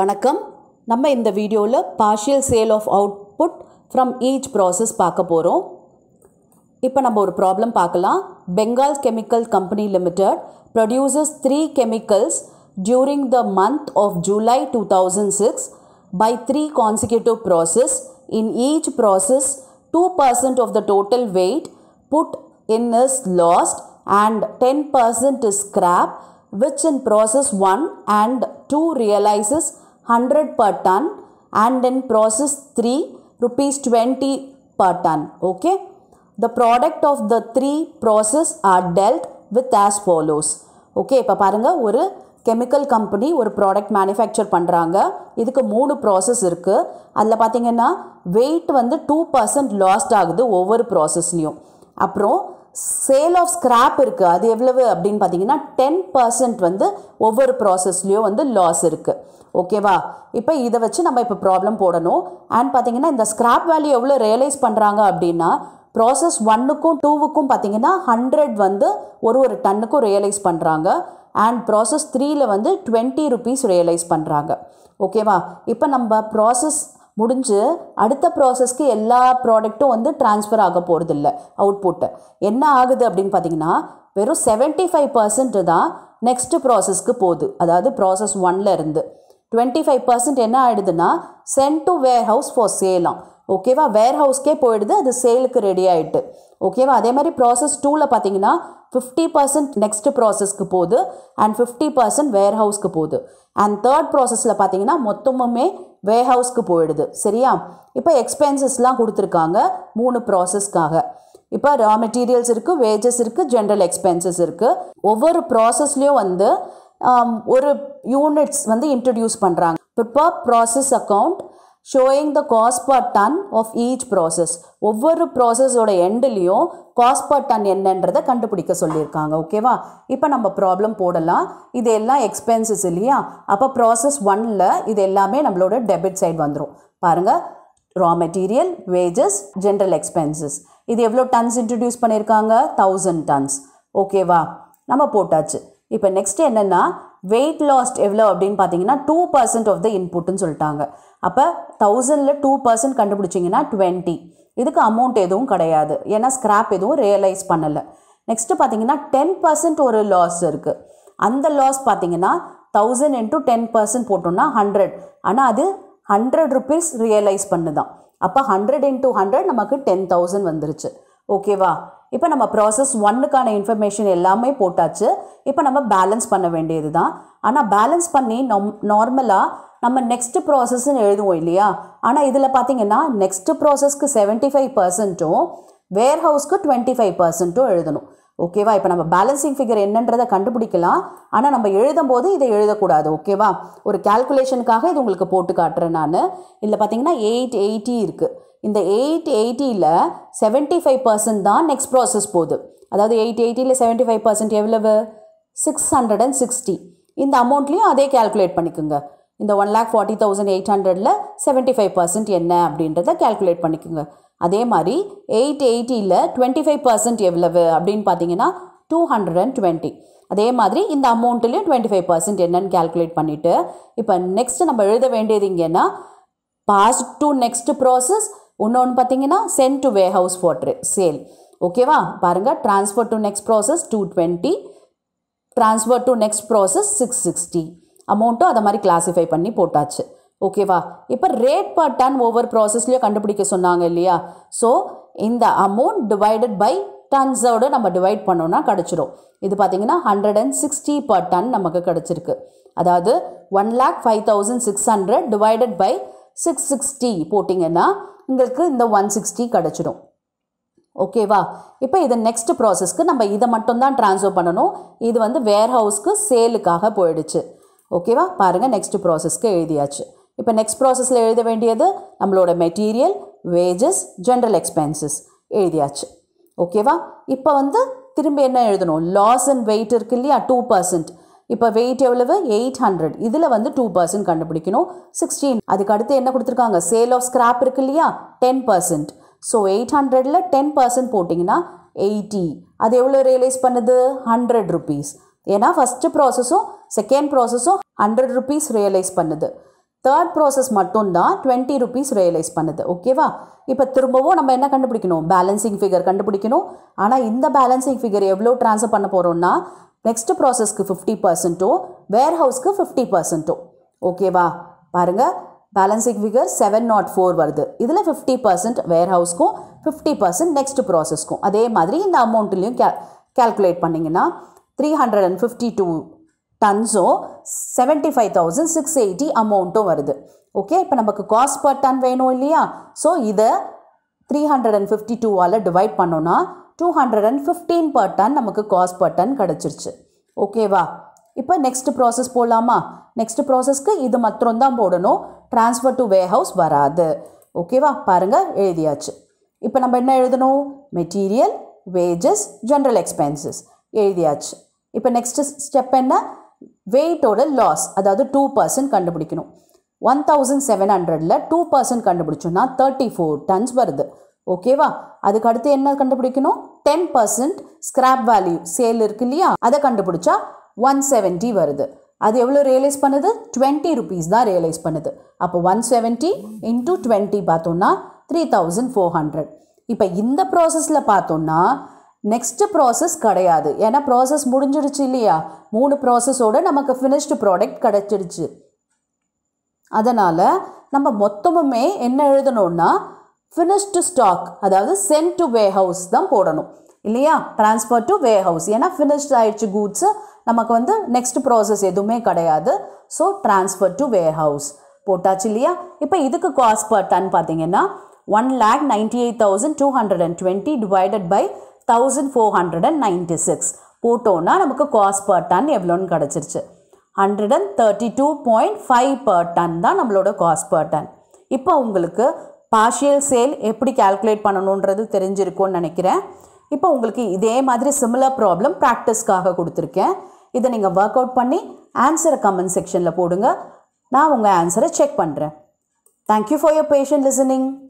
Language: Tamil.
வணக்கம் நம்ம இந்த வீடியோவில் partial sale of output from each process பார்க்க போகிறோம் இப்போ நம்ம ஒரு ப்ராப்ளம் பார்க்கலாம் Bengal chemical company limited produces three chemicals during the month of July two thousand six by three consecutive process in each process two percent of the total weight put in is lost and 10% is scrap which in process 1 and 2 realizes 100 per ton and in process 3 rupees 20 per ton okay the product of the three process are dealt with as follows okay இப்போ பாருங்கள் ஒரு கெமிக்கல் கம்பெனி ஒரு ப்ராடக்ட் மேனுஃபேக்சர் பண்ணுறாங்க இதுக்கு மூணு ப்ராசஸ் இருக்குது அதில் பார்த்தீங்கன்னா வெயிட் வந்து டூ பர்சன்ட் லாஸ்ட் ஆகுது ஒவ்வொரு ப்ராசஸ்லேயும் அப்புறம் சேல் ஆஃப் ஸ்கிராப் இருக்குது அது எவ்வளவு அப்படின்னு பார்த்தீங்கன்னா டென் பர்சன்ட் வந்து ஒவ்வொரு ப்ராசஸ்லேயும் வந்து லாஸ் இருக்குது ஓகேவா இப்போ இதை வச்சு நம்ம இப்போ ப்ராப்ளம் போடணும் அண்ட் பார்த்தீங்கன்னா இந்த ஸ்கிராப் வேல்யூ எவ்வளோ ரியலைஸ் பண்ணுறாங்க அப்படின்னா ப்ராசஸ் ஒன்னுக்கும் டூவுக்கும் பார்த்தீங்கன்னா ஹண்ட்ரட் வந்து ஒரு ஒரு டன்னுக்கும் ரியலைஸ் பண்ணுறாங்க அண்ட் ப்ராசஸ் த்ரீயில் வந்து டுவெண்ட்டி ருபீஸ் ரியலைஸ் பண்ணுறாங்க ஓகேவா இப்போ நம்ம ப்ராசஸ் முடிஞ்சு அடுத்த ப்ராசஸ்க்கு எல்லா ப்ராடக்ட்டும் வந்து ட்ரான்ஸ்ஃபர் ஆக போகிறதில்ல அவுட்புட்டு என்ன ஆகுது அப்படின்னு பார்த்தீங்கன்னா வெறும் செவன்ட்டி ஃபைவ் பர்சன்ட் தான் நெக்ஸ்ட் ப்ராசஸ்க்கு போகுது அதாவது ப்ராசஸ் ஒன்ல இருந்து டுவெண்ட்டி ஃபைவ் பர்சன்ட் என்ன ஆகிடுதுன்னா sent to warehouse for சேலாம் ஓகேவா வேர் ஹவுஸ்க்கே போயிடுது அது சேலுக்கு ரெடி ஆகிட்டு ஓகேவா அதே மாதிரி ப்ராசஸ் டூவில் பார்த்தீங்கன்னா ஃபிஃப்டி பர்சன்ட் நெக்ஸ்ட் ப்ராசஸ்க்கு போகுது அண்ட் ஃபிஃப்டி பர்சன்ட் வேர் ஹவுஸ்க்கு போகுது அண்ட் தேர்ட் ப்ராசஸில் பார்த்தீங்கன்னா மொத்தமுமே வேர் ஹவுஸ்க்கு போயிடுது சரியா இப்போ எக்ஸ்பென்சஸ்லாம் கொடுத்துருக்காங்க மூணு ப்ராசஸ்க்காக இப்போ ரா மெட்டீரியல்ஸ் இருக்குது வேஜஸ் இருக்குது ஜென்ரல் எக்ஸ்பென்சஸ் இருக்குது ஒவ்வொரு ப்ராசஸ்லேயும் வந்து ஒரு யூனிட்ஸ் வந்து இன்ட்ரடியூஸ் பண்ணுறாங்க prepare process account showing the cost per ton of each process ஒவ்வொரு ப்ராசஸோட எண்டுலேயும் காஸ்ட் பர் டன் என்னன்றதை கண்டுபிடிக்க சொல்லியிருக்காங்க ஓகேவா இப்போ நம்ம ப்ராப்ளம் போடலாம் இது எல்லாம் எக்ஸ்பென்சஸ் இல்லையா அப்போ ப்ராசஸ் ஒன்னில் இது எல்லாமே நம்மளோட டெபிட் சைடு வந்துடும் பாருங்கள் raw material wages general expenses இது எவ்வளோ டன்ஸ் இன்ட்ரடியூஸ் பண்ணியிருக்காங்க தௌசண்ட் டன்ஸ் ஓகேவா நம்ம போட்டாச்சு இப்போ நெக்ஸ்ட் என்னென்னா வெயிட் லாஸ்ட் எவ்வளோ அப்படின்னு பார்த்தீங்கன்னா டூ பர்சன்ட் ஆஃப் த இன்புட்னு சொல்லிட்டாங்க அப்போ தௌசண்டில் டூ பர்சன்ட் கண்டுபிடிச்சிங்கன்னா டுவெண்ட்டி இதுக்கு அமௌண்ட் எதுவும் கிடையாது ஏன்னா ஸ்கிராப் எதுவும் ரியலைஸ் பண்ணலை நெக்ஸ்ட்டு பார்த்தீங்கன்னா டென் பர்சன்ட் ஒரு லாஸ் இருக்குது அந்த லாஸ் பார்த்தீங்கன்னா தௌசண்ட் இன்ட்டு டென் பர்சன்ட் போட்டோம்னா ஹண்ட்ரட் ஆனால் அது ஹண்ட்ரட் ருபீஸ் ரியலைஸ் பண்ணுதான் அப்போ ஹண்ட்ரட் இன்ட்டு ஹண்ட்ரட் நமக்கு டென் தௌசண்ட் வந்துருச்சு ஓகேவா இப்போ நம்ம ப்ராசஸ் ஒன்னுக்கான இன்ஃபர்மேஷன் எல்லாமே போட்டாச்சு இப்போ நம்ம பேலன்ஸ் பண்ண வேண்டியது தான் ஆனால் பேலன்ஸ் பண்ணி நம் நார்மலாக நம்ம நெக்ஸ்ட் ப்ராசஸ்ன்னு எழுதுவோம் இல்லையா ஆனால் இதில் பார்த்தீங்கன்னா நெக்ஸ்ட் ப்ராசஸ்க்கு செவன்ட்டி ஃபைவ் பர்சன்ட்டும் வேர் ஹவுஸ்க்கு டுவெண்ட்டி ஃபைவ் பர்சன்ட்டும் எழுதணும் ஓகேவா இப்போ நம்ம பேலன்சிங் ஃபிகர் என்னன்றதை கண்டுபிடிக்கலாம் ஆனால் நம்ம எழுதும் போது இதை எழுதக்கூடாது ஓகேவா ஒரு கேல்குலேஷனுக்காக இது உங்களுக்கு போட்டு காட்டுறேன் நான் இதில் பார்த்தீங்கன்னா எயிட் எயிட்டி இருக்குது இந்த எயிட் எயிட்டியில் செவன்ட்டி ஃபைவ் பர்சன்ட் தான் நெக்ஸ்ட் ப்ராசஸ் போகுது அதாவது எயிட் எயிட்டியில் செவன்ட்டி ஃபைவ் பர்சன்ட் எவ்வளவு சிக்ஸ் ஹண்ட்ரட் அண்ட் சிக்ஸ்டி இந்த அமௌண்ட்லேயும் அதே கேல்குலேட் பண்ணிக்கோங்க இந்த one lakh forty thousand eight ஹண்ட்ரடில் செவன்ட்டி ஃபைவ் பர்சன்ட் என்ன அப்படின்றத கேல்குலேட் பண்ணிக்கோங்க அதே மாதிரி எயிட் எயிட்டியில் டுவெண்ட்டி ஃபைவ் பர்சன்ட் எவ்வளவு அப்படின்னு பார்த்தீங்கன்னா டூ ஹண்ட்ரட் அண்ட் டுவெண்ட்டி அதே மாதிரி இந்த அமௌண்ட்லேயும் டுவெண்ட்டி ஃபைவ் பர்சன்ட் என்னன்னு கேல்குலேட் பண்ணிவிட்டு இப்போ நெக்ஸ்ட் நம்ம எழுத வேண்டியது இங்கேன்னா பாஸ்ட் டு நெக்ஸ்ட் ப்ராசஸ் இன்னொன்று பார்த்தீங்கன்னா sent to warehouse for sale ஓகேவா பாருங்கள் transfer to next process two twenty transfer to next process six sixty அமௌண்ட்டும் அதை மாதிரி கிளாஸிஃபை பண்ணி போட்டாச்சு ஓகேவா இப்போ ரேட் பர் டன் ஒவ்வொரு ப்ராசஸ்லேயும் கண்டுபிடிக்க சொன்னாங்க இல்லையா ஸோ இந்த அமௌண்ட் டிவைடட் பை டன்ஸோடு நம்ம டிவைட் பண்ணோன்னா கிடச்சிரும் இது பார்த்தீங்கன்னா hundred and sixty per ton நமக்கு கிடச்சிருக்கு அதாவது one lakh five thousand six hundred divided by six sixty போட்டிங்கன்னா உங்களுக்கு இந்த ஒன் சிக்ஸ்டி கிடச்சிடும் ஓகேவா இப்போ இது நெக்ஸ்ட் ப்ராசஸ்க்கு நம்ம இதை மட்டும்தான் ட்ரான்ஸ்ஃபர் பண்ணணும் இது வந்து வேர் ஹவுஸ்க்கு சேலுக்காக போயிடுச்சு ஓகேவா பாருங்கள் நெக்ஸ்ட் ப்ராசஸ்க்கு எழுதியாச்சு இப்போ நெக்ஸ்ட் ப்ராசஸில் எழுத வேண்டியது நம்மளோட மெட்டீரியல் வேஜஸ் ஜென்ரல் எக்ஸ்பென்சஸ் எழுதியாச்சு ஓகேவா இப்போ வந்து திரும்பி என்ன எழுதணும் லாஸ் அண்ட் வெயிட் இருக்கு இல்லையா டூ பர்சன்ட் இப்போ வெயிட் எவ்வளவு எயிட் ஹண்ட்ரட் இதில் வந்து டூ பர்சன்ட் கண்டுபிடிக்கணும் சிக்ஸ்டீன் அதுக்கு அடுத்து என்ன கொடுத்துருக்காங்க சேல் ஆஃப் ஸ்கிராப் இருக்கு இல்லையா டென் பர்சன்ட் ஸோ எயிட் ஹண்ட்ரடில் டென் பர்சன்ட் போட்டிங்கன்னா எயிட்டி அது எவ்வளோ ரியலைஸ் பண்ணுது ஹண்ட்ரட் ருபீஸ் ஏன்னா ஃபஸ்ட்டு ப்ராசஸும் செகண்ட் ப்ராசஸும் ஹண்ட்ரட் ருபீஸ் ரியலைஸ் பண்ணுது தேர்ட் ப்ராசஸ் மட்டும்தான் டுவெண்ட்டி ருபீஸ் ரியலைஸ் பண்ணுது ஓகேவா இப்போ திரும்பவும் நம்ம என்ன கண்டுபிடிக்கணும் பேலன்சிங் ஃபிகர் கண்டுபிடிக்கணும் ஆனால் இந்த பேலன்சிங் ஃபிகர் எவ்வளோ ட்ரான்ஸ்ஃபர் பண்ண போகிறோம்னா நெக்ஸ்ட் ப்ராசஸ்க்கு ஃபிஃப்டி பர்சன்ட்டும் வேர் ஹவுஸ்க்கு ஃபிஃப்டி பர்சன்ட்டும் ஓகேவா பாருங்கள் balancing figure seven nought four வருது இதில் ஃபிஃப்டி பர்சன்ட் வேர் ஹவுஸ்க்கும் ஃபிஃப்டி பர்சன்ட் நெக்ஸ்ட் ப்ராசஸ்க்கும் அதே மாதிரி இந்த அமௌண்ட்லேயும் கே கேல்குலேட் பண்ணிங்கன்னா three hundred and fifty two டன்ஸும் seventy five thousand six eighty அமௌண்ட்டும் வருது ஓகே இப்போ நமக்கு காஸ்ட் பர் டன் வேணும் இல்லையா ஸோ இதை த்ரீ ஹண்ட்ரட் அண்ட் ஃபிஃப்டி டூவால் டிவைட் பண்ணோன்னா two hundred and fifteen per ton நமக்கு காஸ்ட் பர் டன் கிடச்சிருச்சு ஓகேவா இப்போ நெக்ஸ்ட் ப்ராசஸ் போகலாமா நெக்ஸ்ட் ப்ராசஸ்க்கு இது மாத்திரம் தான் போடணும் ட்ரான்ஸ்ஃபர் டு வே ஹவுஸ் வராது ஓகேவா பாருங்கள் எழுதியாச்சு இப்போ நம்ம என்ன எழுதணும் மெட்டீரியல் வேஜஸ் ஜென்ரல் எக்ஸ்பென்சஸ் எழுதியாச்சு இப்போ நெக்ஸ்ட் ஸ்டெப் என்ன வெயிட்டோட லாஸ் அதாவது டூ பர்சன்ட் கண்டுபிடிக்கணும் ஒன் தௌசண்ட் செவன் ஹண்ட்ரடில் டூ பர்சன்ட் கண்டுபிடிச்சோன்னா தேர்ட்டி ஃபோர் டன்ஸ் வருது ஓகேவா அதுக்கு அடுத்து என்ன கண்டுபிடிக்கணும் ten percent scrap value sale இருக்கு இல்லையா அதை கண்டுபிடிச்சா ஒன் செவன்ட்டி வருது அது எவ்வளோ ரியலைஸ் பண்ணுது டுவெண்ட்டி ருபீஸ் தான் ரியலைஸ் பண்ணுது அப்போ ஒன் செவன்ட்டி இன்டூ டுவெண்ட்டி பார்த்தோன்னா த்ரீ தௌசண்ட் ஃபோர் ஹண்ட்ரட் இப்போ இந்த ப்ராசஸில் பார்த்தோன்னா நெக்ஸ்ட் ப்ராசஸ் கிடையாது ஏன்னா ப்ராசஸ் முடிஞ்சிடுச்சு இல்லையா மூணு ப்ராசஸோட நமக்கு ஃபினிஷ்டு ப்ராடக்ட் கிடச்சிடுச்சு அதனால் நம்ம மொத்தமுமே என்ன எழுதணும்னா ஃபினிஷ்டு ஸ்டாக் அதாவது சென்ட் டு வே ஹவுஸ் தான் போடணும் இல்லையா ட்ரான்ஸ்ஃபர் டு வே ஹவுஸ் ஏன்னா ஃபினிஷ்ட் ஆயிடுச்சு கூட்ஸு நமக்கு வந்து நெக்ஸ்ட் ப்ராசஸ் எதுவுமே கிடையாது so transfer to warehouse போட்டாச்சு இல்லையா இப்போ இதுக்கு காஸ்ட் பர் டன் பார்த்தீங்கன்னா one lakh ninety eight thousand two hundred and twenty divided by thousand four hundred and ninety six போட்டோன்னா நமக்கு காஸ்ட் பர் டன் எவ்வளோன்னு கிடச்சிருச்சு hundred and thirty two point five per ton தான் நம்மளோட காஸ்ட் பர் டன் இப்போ உங்களுக்கு பார்ஷியல் சேல் எப்படி கால்குலேட் பண்ணணுன்றது தெரிஞ்சிருக்கும்னு நினைக்கிறேன் இப்போ உங்களுக்கு இதே மாதிரி சிமிலர் ப்ராப்ளம் ப்ராக்டிஸ்க்காக கொடுத்துருக்கேன் இதை நீங்கள் ஒர்க் அவுட் பண்ணி ஆன்சரை கமெண்ட் செக்ஷனில் போடுங்க நான் உங்கள் ஆன்சரை செக் பண்ணுறேன் thank you for your patient listening